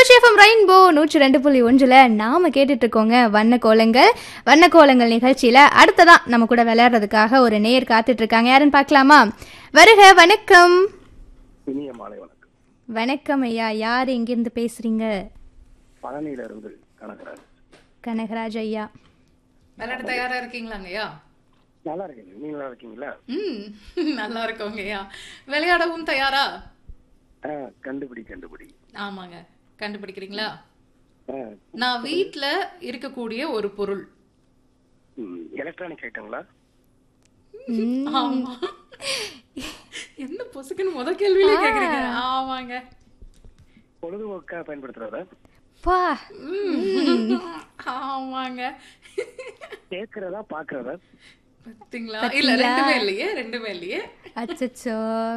Trichy FM rainbow நூற்றி ரெண்டு புள்ளி ஒன்றில் நாம கேட்டுட்டு இருக்கோங்க வண்ண கோலங்கள் வண்ண கோலங்கள் நிகழ்ச்சியில அடுத்ததா நம்ம கூட விளையாடுறதுக்காக ஒரு நேயர் காத்துட்டு இருக்காங்க யாருன்னு பார்க்கலாமா வருக வணக்கம் இனிய மாலை வணக்கம் வணக்கம் ஐயா யார் எங்கிருந்து பேசுறீங்க பழனியில இருந்து கணக்கராஜ் கனகராஜ் ஐயா விளையாட தயாரா இருக்கீங்களாங்கய்யா நல்லா இருக்கீங்க நீங்க நல்லா இருக்கீங்களா ம் நல்லா இருக்கோங்கய்யா விளையாடவும் தயாரா ஆ, கண்டுபிடி கண்டுபிடி ஆமாங்க கண்டுபிடிக்கிறீங்களா ஆ, நான் வீட்ல இருக்கக்கூடிய ஒரு பொருள் ம், எலக்ட்ரானிக் ஐட்டங்களா ஆமா என்ன பொசுக்குன்னு முத கேள்வியிலே கேக்குறீங்க ஆமாங்க பொழுதுபோக்கா பயன்படுத்துறதா பா ம். ஆமாங்க கேட்கறதா பாக்குறதா பாத்தீங்களா இல்ல ரெண்டுமே இல்லையே ரெண்டுமே இல்லையே அச்சச்சோ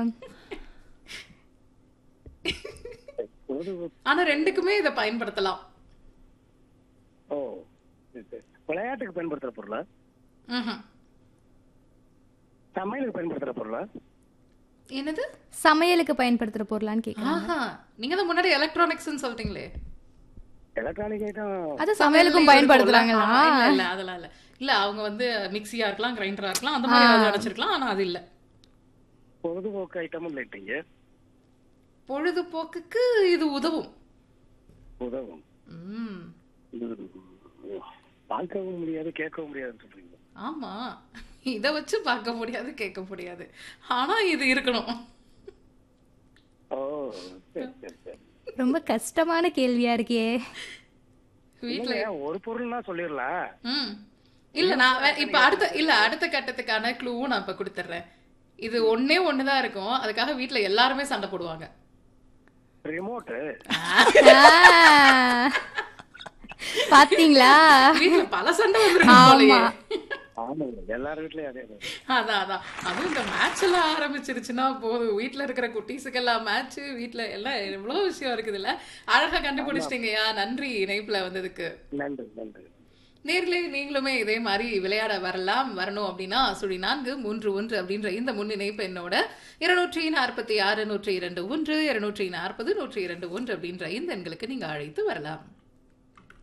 பொழுதுபோக்கு ஆனா ரெண்டுக்குமே இதை பயன்படுத்தலாம் ஓ சரி, சரி. விளையாட்டுக்கு பயன்படுத்துற பொருளா ம்ஹும். சமையலுக்கு பயன்படுத்துற பொருளா என்னது சமையலுக்கு பயன்படுத்துற பொருளான்னு கேட்குறேன் ஆஹா நீங்க தான் முன்னாடி எலக்ட்ரானிக்ஸ்னு சொல்லிட்டீங்களே எலக்ட்ரானிக் ஐட்டம் அது சமையலுக்கும் பயன்படுத்துறாங்களா ஆமா, இல்ல இல்ல அதெல்லாம் இல்ல இல்ல அவங்க வந்து மிக்ஸியா இருக்கலாம் கிரைண்டரா இருக்கலாம் அந்த மாதிரி ஏதாவது அடைச்சிருக்கலாம் ஆனா அது இல்ல பொழுதுபோக்கு ஐட்டமும் இல்லைட்டீங்க பொழுதுபோக்குக்கு இது உதவும் உதவும் ம் ம், பார்க்கவும் முடியாது கேட்கவும் முடியாதுன்னு சொல்றீங்க ஆமா இத வச்சு பார்க்க முடியாது கேட்க முடியாது ஆனா இது இருக்கணும் ஓ சரி சரி சரி ரொம்ப கஷ்டமான கேள்வியா இருக்கே வீட்ல இல்லைங்க, ஒரு பொருள்னா சொல்லிடலாம் ம் இல்ல நான் வே- இப்ப அடுத்த இல்ல அடுத்த கட்டத்துக்கான க்ளூவும் நான் இப்ப கொடுத்துட்றேன் இது ஒண்ணே ஒண்ணுதான் இருக்கும் அதுக்காக வீட்ல எல்லாருமே சண்டை போடுவாங்க ரிமோட்டு ஆ. பாத்தீங்களா வீட்ல பல சண்டை வந்துருக்கும் போலயே ஆமாங்க எல்லார் வீட்லயும் அதே தான். அதான் அதான் அதுவும் இந்த மேட்ச் எல்லாம் ஆரம்பிச்சிருச்சுன்னா போதும் வீட்ல இருக்கிற குட்டீஸுக்கெல்லாம் மேட்ச் வீட்ல எல்லாம் எவ்வளவு விஷயம் இருக்குதுல்ல அழகா கண்டுபிடிச்சிட்டீங்கய்யா நன்றி இணைப்புல வந்ததுக்கு நன்றி நன்றி நேர்களே நீங்களுமே இதே மாதிரி விளையாட வரலாம் வரணும் அப்படின்னா சுழி நான்கு மூன்று ஒன்று அப்படின்ற இந்த முன்னிணைப்பு என்னோட இருநூற்றி நாற்பத்தி ஆறு நூற்றி இரண்டு ஒன்று இருநூற்றி நாற்பது நூற்றி இரண்டு ஒன்று அப்படின்ற இந்த எண்களுக்கு நீங்க அழைத்து வரலாம்